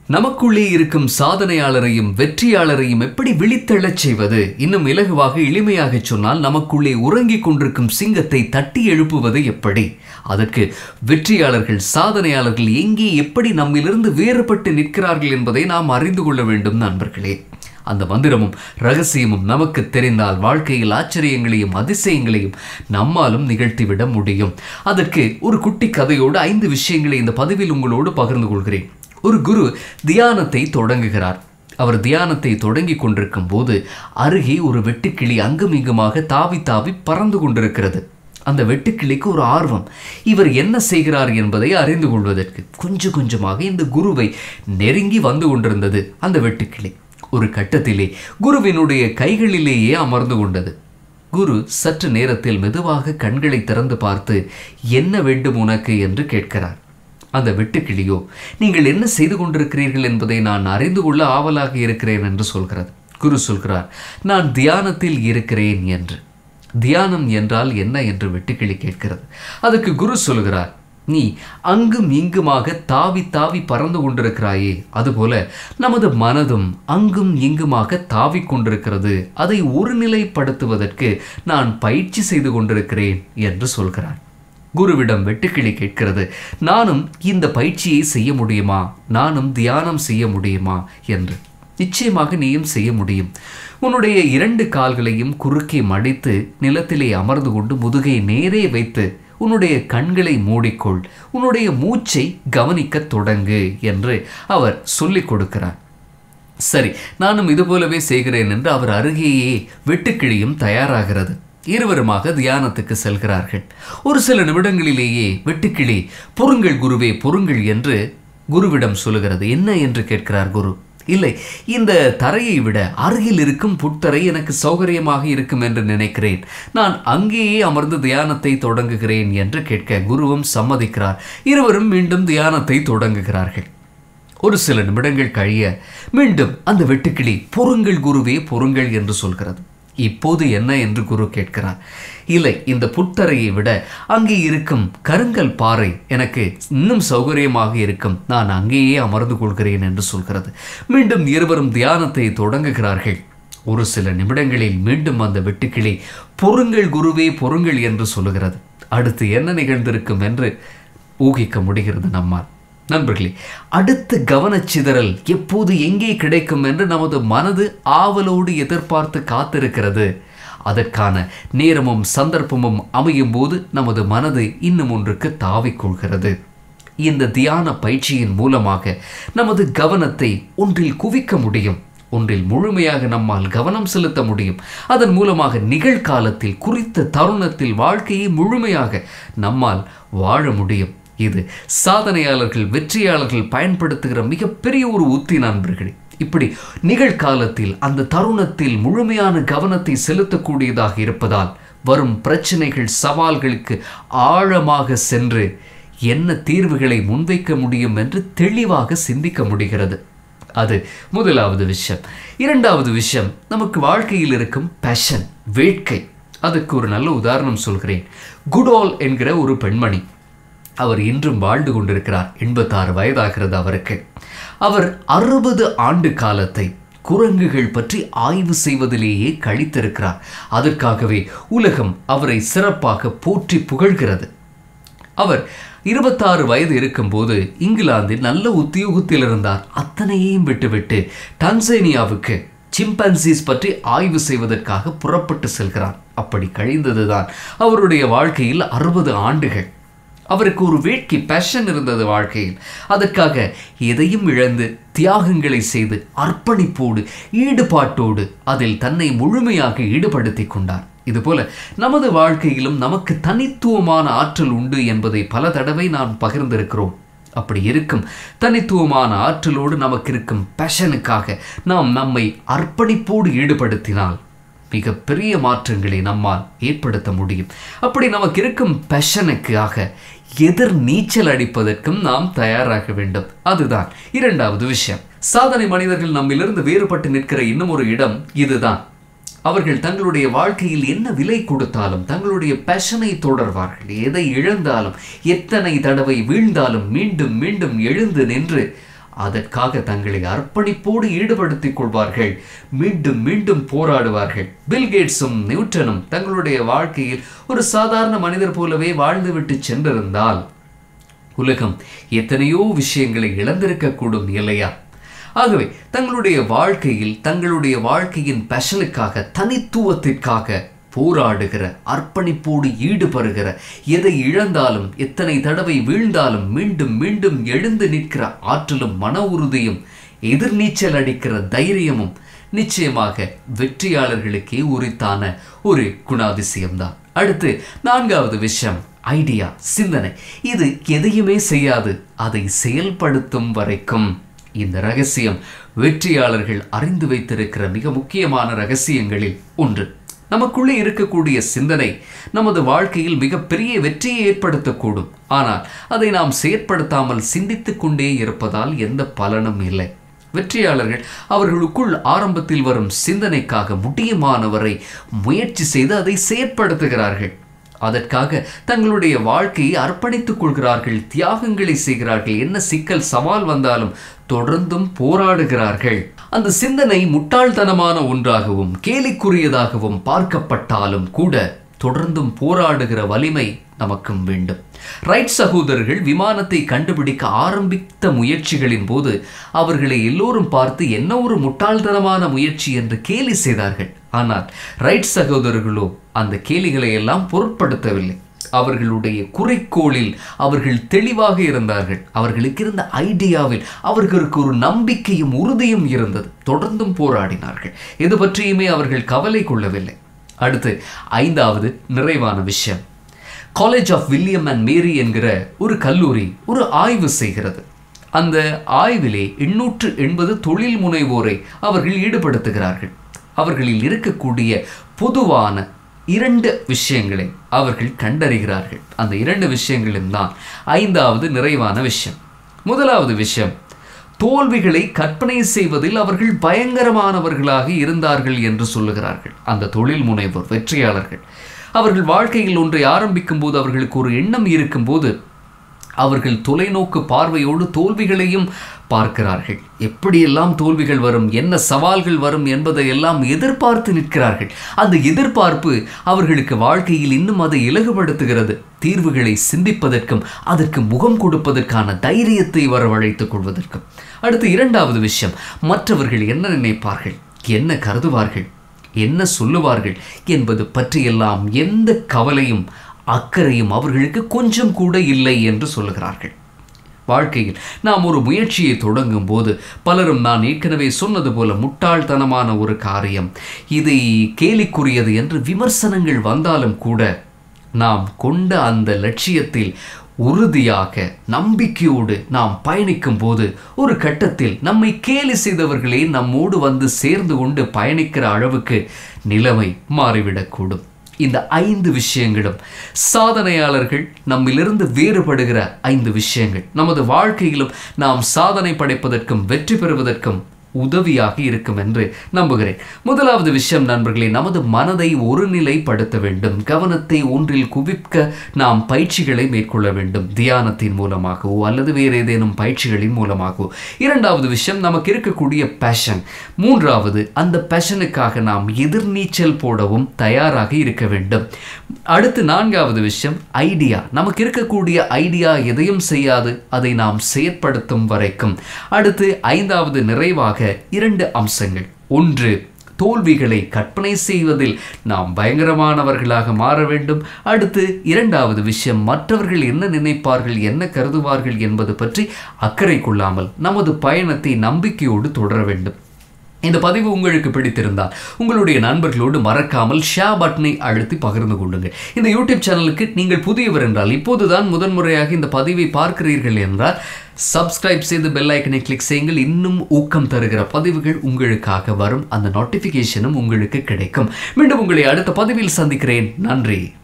நமக்குள்ளே இருக்கும் சாதனையாளரையும் வெற்றியாளரையும் எப்படி விழித்தெழச் செய்வது இன்னும் இலகுவாக எளிமையாகச் சொன்னால் நமக்குள்ளே உறங்கிக் கொண்டிருக்கும் சிங்கத்தை தட்டி எழுப்புவது எப்படி அதற்கு வெற்றியாளர்கள் சாதனையாளர்கள் எங்கே எப்படி நம்மிலிருந்து வேறுபட்டு நிற்கிறார்கள் என்பதை நாம் அறிந்து கொள்ள வேண்டும் நண்பர்களே அந்த மந்திரமும் ரகசியமும் நமக்கு தெரிந்தால் வாழ்க்கையில் ஆச்சரியங்களையும் அதிசயங்களையும் நம்மாலும் நிகழ்த்திவிட முடியும் அதற்கு ஒரு குட்டி கதையோடு ஐந்து விஷயங்களை இந்த பதிவில் உங்களோடு பகிர்ந்து கொள்கிறேன் ஒரு குரு தியானத்தை தொடங்குகிறார் அவர் தியானத்தை தொடங்கி கொண்டிருக்கும் போது அருகே ஒரு வெட்டுக்கிளி அங்கும் இங்குமாக தாவி தாவி பறந்து கொண்டிருக்கிறது அந்த வெட்டுக்கிளிக்கு ஒரு ஆர்வம் இவர் என்ன செய்கிறார் என்பதை அறிந்து கொள்வதற்கு கொஞ்சம் கொஞ்சமாக இந்த குருவை நெருங்கி வந்து கொண்டிருந்தது அந்த வெட்டுக்கிளி ஒரு கட்டத்திலே குருவினுடைய கைகளிலேயே அமர்ந்து கொண்டது குரு சற்று நேரத்தில் மெதுவாக கண்களை திறந்து பார்த்து என்ன வேண்டும் உனக்கு என்று கேட்கிறார் அந்த வெட்டுக்கிளியோ நீங்கள் என்ன செய்து கொண்டிருக்கிறீர்கள் என்பதை நான் அறிந்து கொள்ள ஆவலாக இருக்கிறேன் என்று சொல்கிறது குரு சொல்கிறார் நான் தியானத்தில் இருக்கிறேன் என்று தியானம் என்றால் என்ன என்று வெட்டுக்கிளி கேட்கிறது அதுக்கு குரு சொல்கிறார் நீ அங்கும் இங்குமாக தாவி தாவி பறந்து கொண்டிருக்கிறாயே அதுபோல நமது மனதும் அங்கும் இங்குமாக தாவி கொண்டிருக்கிறது அதை ஒருநிலைப்படுத்துவதற்கு நான் பயிற்சி செய்து கொண்டிருக்கிறேன் என்று சொல்கிறார் குருவிடம் வெட்டுக்கிளி கேட்கிறது நானும் இந்த பயிற்சியை செய்ய முடியுமா நானும் தியானம் செய்ய முடியுமா என்று நிச்சயமாக நீயும் செய்ய முடியும் உன்னுடைய இரண்டு கால்களையும் குறுக்கே மடித்து நிலத்திலே அமர்ந்து கொண்டு முதுகை நேரே வைத்து உன்னுடைய கண்களை மூடிக்கொள் உன்னுடைய மூச்சை கவனிக்கத் தொடங்கு என்று அவர் சொல்லிக் கொடுக்கிறார் சரி நானும் இது போலவே செய்கிறேன் என்று அவர் அருகேயே வெட்டுக்கிளியும் தயாராகிறது இருவருமாக தியானத்துக்கு செல்கிறார்கள் ஒரு சில நிமிடங்களிலேயே வெட்டுக்கிளி பொறுங்கள் குருவே பொறுங்கள் என்று குருவிடம் சொல்லுகிறது என்ன என்று கேட்கிறார் குரு இல்லை இந்த தரையை விட அருகில் இருக்கும் புத்தரை எனக்கு சௌகரியமாக இருக்கும் என்று நினைக்கிறேன் நான் அங்கேயே அமர்ந்து தியானத்தை தொடங்குகிறேன் என்று கேட்க குருவும் சம்மதிக்கிறார் இருவரும் மீண்டும் தியானத்தை தொடங்குகிறார்கள் ஒரு சில நிமிடங்கள் கழிய மீண்டும் அந்த வெட்டுக்கிளி பொறுங்கள் குருவே பொறுங்கள் என்று சொல்கிறது இப்போது என்ன என்று குரு கேட்கிறார் இல்லை இந்த புத்தரையை விட அங்கே இருக்கும் கருங்கல் பாறை எனக்கு இன்னும் சௌகரியமாக இருக்கும் நான் அங்கேயே அமர்ந்து கொள்கிறேன் என்று சொல்கிறது மீண்டும் இருவரும் தியானத்தை தொடங்குகிறார்கள் ஒரு சில நிமிடங்களில் மீண்டும் அந்த வெட்டுக்கிளி பொறுங்கள் குருவே பொறுங்கள் என்று சொல்லுகிறது அடுத்து என்ன நிகழ்ந்திருக்கும் என்று ஊகிக்க முடிகிறது நம்மால் நண்பர்களே அடுத்த கவனச்சிதறல் எப்போது எங்கே கிடைக்கும் என்று நமது மனது ஆவலோடு எதிர்பார்த்து காத்திருக்கிறது அதற்கான நேரமும் சந்தர்ப்பமும் அமையும் போது நமது மனது இன்னும் ஒன்றுக்கு தாவிக்கொள்கிறது இந்த தியான பயிற்சியின் மூலமாக நமது கவனத்தை ஒன்றில் குவிக்க முடியும் ஒன்றில் முழுமையாக நம்மால் கவனம் செலுத்த முடியும் அதன் மூலமாக நிகழ்காலத்தில் குறித்த தருணத்தில் வாழ்க்கையை முழுமையாக நம்மால் வாழ முடியும் இது சாதனையாளர்கள் வெற்றியாளர்கள் பயன்படுத்துகிற மிகப்பெரிய ஒரு உத்தி நண்பர்களே இப்படி நிகழ்காலத்தில் அந்த தருணத்தில் முழுமையான கவனத்தை செலுத்தக்கூடியதாக இருப்பதால் வரும் பிரச்சனைகள் சவால்களுக்கு ஆழமாக சென்று என்ன தீர்வுகளை முன்வைக்க முடியும் என்று தெளிவாக சிந்திக்க முடிகிறது அது முதலாவது விஷயம் இரண்டாவது விஷயம் நமக்கு வாழ்க்கையில் இருக்கும் பேஷன் வேட்கை அதுக்கு ஒரு நல்ல உதாரணம் சொல்கிறேன் குடோல் என்கிற ஒரு பெண்மணி அவர் இன்றும் வாழ்ந்து கொண்டிருக்கிறார் எண்பத்தாறு வயதாகிறது அவருக்கு அவர் அறுபது ஆண்டு காலத்தை குரங்குகள் பற்றி ஆய்வு செய்வதிலேயே கழித்திருக்கிறார் அதற்காகவே உலகம் அவரை சிறப்பாக போற்றி புகழ்கிறது அவர் இருபத்தாறு வயது இருக்கும்போது இங்கிலாந்தில் நல்ல உத்தியோகத்தில் இருந்தார் அத்தனையையும் விட்டுவிட்டு டான்சேனியாவுக்கு சிம்பன்சிஸ் பற்றி ஆய்வு செய்வதற்காக புறப்பட்டு செல்கிறார் அப்படி கழிந்ததுதான் அவருடைய வாழ்க்கையில் அறுபது ஆண்டுகள் அவருக்கு ஒரு வேட்கை பேஷன் இருந்தது வாழ்க்கையில் அதற்காக எதையும் இழந்து தியாகங்களை செய்து அர்ப்பணிப்போடு ஈடுபாட்டோடு அதில் தன்னை முழுமையாக ஈடுபடுத்தி கொண்டார் இதுபோல நமது வாழ்க்கையிலும் நமக்கு தனித்துவமான ஆற்றல் உண்டு என்பதை பல தடவை நாம் பகிர்ந்திருக்கிறோம் அப்படி இருக்கும் தனித்துவமான ஆற்றலோடு நமக்கு இருக்கும் பேஷனுக்காக நாம் நம்மை அர்ப்பணிப்போடு ஈடுபடுத்தினால் மிகப்பெரிய மாற்றங்களை நம்மால் ஏற்படுத்த முடியும் அப்படி நமக்கு இருக்கும் பேஷனுக்காக எதிர் நீச்சல் அடிப்பதற்கும் நாம் தயாராக வேண்டும் அதுதான் இரண்டாவது விஷயம் சாதனை மனிதர்கள் நம்மிலிருந்து வேறுபட்டு நிற்கிற இன்னும் ஒரு இடம் இதுதான் அவர்கள் தங்களுடைய வாழ்க்கையில் என்ன விலை கொடுத்தாலும் தங்களுடைய பேஷனை தொடர்வார்கள் எதை இழந்தாலும் எத்தனை தடவை வீழ்ந்தாலும் மீண்டும் மீண்டும் எழுந்து நின்று அதற்காக தங்களை அர்ப்பணிப்போடு ஈடுபடுத்திக் கொள்வார்கள் மீண்டும் மீண்டும் போராடுவார்கள் பில்கேட்ஸும் நியூட்டனும் தங்களுடைய வாழ்க்கையில் ஒரு சாதாரண மனிதர் போலவே வாழ்ந்துவிட்டு சென்றிருந்தால் உலகம் எத்தனையோ விஷயங்களை இழந்திருக்கக்கூடும் இல்லையா ஆகவே தங்களுடைய வாழ்க்கையில் தங்களுடைய வாழ்க்கையின் பேஷனுக்காக தனித்துவத்திற்காக போராடுகிற அர்ப்பணிப்போடு ஈடுபடுகிற எதை இழந்தாலும் எத்தனை தடவை வீழ்ந்தாலும் மீண்டும் மீண்டும் எழுந்து நிற்கிற ஆற்றலும் மன உறுதியும் எதிர்நீச்சல் அடிக்கிற தைரியமும் நிச்சயமாக வெற்றியாளர்களுக்கே உரித்தான ஒரு குணாதிசயம்தான் அடுத்து நான்காவது விஷயம் ஐடியா சிந்தனை இது எதையுமே செய்யாது அதை செயல்படுத்தும் வரைக்கும் இந்த ரகசியம் வெற்றியாளர்கள் அறிந்து வைத்திருக்கிற மிக முக்கியமான ரகசியங்களில் ஒன்று நமக்குள்ளே இருக்கக்கூடிய சிந்தனை நமது வாழ்க்கையில் மிகப்பெரிய வெற்றியை ஏற்படுத்தக்கூடும் ஆனால் அதை நாம் செயற்படுத்தாமல் சிந்தித்துக் கொண்டே இருப்பதால் எந்த பலனும் இல்லை வெற்றியாளர்கள் அவர்களுக்குள் ஆரம்பத்தில் வரும் சிந்தனைக்காக முடியுமானவரை முயற்சி செய்து அதை செயற்படுத்துகிறார்கள் அதற்காக தங்களுடைய வாழ்க்கையை அர்ப்பணித்துக் கொள்கிறார்கள் தியாகங்களை செய்கிறார்கள் என்ன சிக்கல் சவால் வந்தாலும் தொடர்ந்தும் போராடுகிறார்கள் அந்த சிந்தனை முட்டாள்தனமான ஒன்றாகவும் கேலிக்குரியதாகவும் பார்க்கப்பட்டாலும் கூட தொடர்ந்தும் போராடுகிற வலிமை நமக்கும் வேண்டும் ரைட் சகோதரர்கள் விமானத்தை கண்டுபிடிக்க ஆரம்பித்த முயற்சிகளின் போது அவர்களை எல்லோரும் பார்த்து என்ன ஒரு முட்டாள்தனமான முயற்சி என்று கேலி செய்தார்கள் ஆனால் ரைட் சகோதரர்களோ அந்த கேலிகளை எல்லாம் பொருட்படுத்தவில்லை அவர்களுடைய குறிக்கோளில் அவர்கள் தெளிவாக இருந்தார்கள் அவர்களுக்கு இருந்த ஐடியாவில் அவர்களுக்கு ஒரு நம்பிக்கையும் உறுதியும் இருந்தது தொடர்ந்தும் போராடினார்கள் எது பற்றியுமே அவர்கள் கவலை கொள்ளவில்லை அடுத்து ஐந்தாவது நிறைவான விஷயம் college of William and Mary என்கிற ஒரு கல்லூரி ஒரு ஆய்வு செய்கிறது அந்த ஆய்விலே எண்ணூற்று எண்பது தொழில் முனைவோரை அவர்கள் ஈடுபடுத்துகிறார்கள் அவர்களில் இருக்கக்கூடிய பொதுவான இரண்டு விஷயங்களை அவர்கள் கண்டறிகிறார்கள் அந்த இரண்டு விஷயங்களும் தான் ஐந்தாவது நிறைவான விஷயம் முதலாவது விஷயம் தோல்விகளை கற்பனை செய்வதில் அவர்கள் பயங்கரமானவர்களாக இருந்தார்கள் என்று சொல்லுகிறார்கள் அந்த தொழில் முனைவோர் வெற்றியாளர்கள் அவர்கள் வாழ்க்கையில் ஒன்றை ஆரம்பிக்கும் போது அவர்களுக்கு ஒரு எண்ணம் இருக்கும்போது அவர்கள் தொலைநோக்கு பார்வையோடு தோல்விகளையும் பார்க்கிறார்கள் எப்படியெல்லாம் தோல்விகள் வரும் என்ன சவால்கள் வரும் என்பதை எல்லாம் எதிர்பார்த்து நிற்கிறார்கள் அந்த எதிர்பார்ப்பு அவர்களுக்கு வாழ்க்கையில் இன்னும் அதை இலகுபடுத்துகிறது தீர்வுகளை சிந்திப்பதற்கும் அதற்கு முகம் கொடுப்பதற்கான தைரியத்தை வரவழைத்துக் கொள்வதற்கும் அடுத்து இரண்டாவது விஷயம் மற்றவர்கள் என்ன நினைப்பார்கள் என்ன கருதுவார்கள் என்ன சொல்லுவார்கள் என்பது பற்றியெல்லாம் எந்த கவலையும் அக்கறையும் அவர்களுக்கு கொஞ்சம் கூட இல்லை என்று சொல்லுகிறார்கள் வாழ்க்கையில் நாம் ஒரு முயற்சியை தொடங்கும் போது பலரும் நான் ஏற்கனவே சொன்னது போல முட்டாள்தனமான ஒரு காரியம் இதை கேலிக்குரியது என்று விமர்சனங்கள் வந்தாலும் கூட நாம் கொண்ட அந்த லட்சியத்தில் உறுதியாக நம்பிக்கையோடு நாம் பயணிக்கும் போது ஒரு கட்டத்தில் நம்மை கேலி செய்தவர்களே நம்மோடு வந்து சேர்ந்து கொண்டு பயணிக்கிற அளவுக்கு நிலைமை மாறிவிடக்கூடும் இந்த ஐந்து விஷயங்களும் சாதனையாளர்கள் நம்மிலிருந்து வேறுபடுகிற ஐந்து விஷயங்கள் நமது வாழ்க்கையிலும் நாம் சாதனை படைப்பதற்கும் வெற்றி பெறுவதற்கும் உதவியாக இருக்கும் என்று நம்புகிறேன் முதலாவது விஷயம் நண்பர்களே நமது மனதை ஒருநிலைப்படுத்த வேண்டும் கவனத்தை ஒன்றில் குவிக்க நாம் பயிற்சிகளை மேற்கொள்ள வேண்டும் தியானத்தின் மூலமாகவோ அல்லது வேறு ஏதேனும் பயிற்சிகளின் மூலமாகவோ இரண்டாவது விஷயம் நமக்கு இருக்கக்கூடிய பேஷன் மூன்றாவது அந்த பேஷனுக்காக நாம் எதிர்நீச்சல் போடவும் தயாராக இருக்க வேண்டும் அடுத்து நான்காவது விஷயம் ஐடியா நமக்கு இருக்கக்கூடிய ஐடியா எதையும் செய்யாது அதை நாம் செயற்படுத்தும் வரைக்கும் அடுத்து ஐந்தாவது நிறைவாக இரண்டு அம்சங்கள் ஒன்று தோல்விகளை கற்பனை செய்வதில் நாம் பயங்கரமானவர்களாக மாற வேண்டும் அடுத்து இரண்டாவது விஷயம் மற்றவர்கள் என்ன நினைப்பார்கள் என்ன கருதுவார்கள் என்பது பற்றி அக்கறை கொள்ளாமல் நமது பயணத்தை நம்பிக்கையோடு தொடர வேண்டும் இந்த பதிவு உங்களுக்கு பிடித்திருந்தால் உங்களுடைய நண்பர்களோடு மறக்காமல் ஷே பட்டனை அழுத்தி பகிர்ந்து கொள்ளுங்கள் இந்த யூடியூப் சேனலுக்கு நீங்கள் புதியவர் என்றால் இப்போதுதான் முதன்முறையாக இந்த பதிவை பார்க்கிறீர்கள் என்றால் சப்ஸ்கிரைப் செய்து பெல் ஐக்கனை கிளிக் செய்யுங்கள் இன்னும் ஊக்கம் தருகிற பதிவுகள் உங்களுக்காக வரும் அந்த நோட்டிஃபிகேஷனும் உங்களுக்கு கிடைக்கும் மீண்டும் உங்களை அடுத்த பதிவில் சந்திக்கிறேன் நன்றி